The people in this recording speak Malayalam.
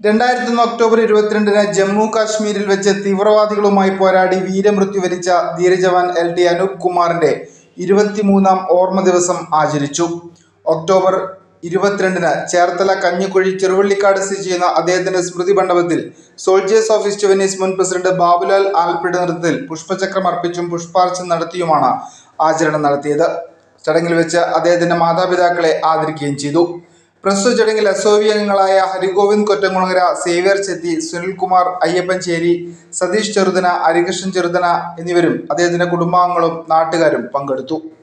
രണ്ടായിരത്തി ഒന്ന് ഒക്ടോബർ ഇരുപത്തിരണ്ടിന് ജമ്മു കാശ്മീരിൽ വെച്ച് തീവ്രവാദികളുമായി പോരാടി വീരമൃത്യു വരിച്ച ധീരജവാൻ എൽ ടി അനൂപ് കുമാറിന്റെ ഇരുപത്തിമൂന്നാം ഓർമ്മ ദിവസം ആചരിച്ചു ഒക്ടോബർ ഇരുപത്തിരണ്ടിന് ചേർത്തല കഞ്ഞിക്കുഴി ചെറുവള്ളിക്കാട് സ്ഥിതി ചെയ്യുന്ന അദ്ദേഹത്തിന്റെ സ്മൃതി മണ്ഡപത്തിൽ സോൾജേഴ്സ് ഓഫ് ഈസ്റ്റ് വെനീസ് മുൻ പ്രസിഡന്റ് ബാബുലാൽ ആൽപ്പിയുടെ നേതൃത്വത്തിൽ പുഷ്പചക്രം അർപ്പിച്ചും പുഷ്പാർച്ചന നടത്തിയുമാണ് ആചരണം നടത്തിയത് ചടങ്ങിൽ വെച്ച് അദ്ദേഹത്തിന്റെ മാതാപിതാക്കളെ ആദരിക്കുകയും ചെയ്തു പ്രസ്തുത ചടങ്ങിൽ എസ്ഒവി അംഗങ്ങളായ ഹരിഗോവിന്ദ് കൊറ്റംകുളങ്ങര സേവ്യർ ചെത്തി സുനിൽകുമാർ അയ്യപ്പൻചേരി സതീഷ് ചെറുതന ഹരികൃഷ്ണൻ ചെറുതന എന്നിവരും അദ്ദേഹത്തിന്റെ കുടുംബാംഗങ്ങളും നാട്ടുകാരും പങ്കെടുത്തു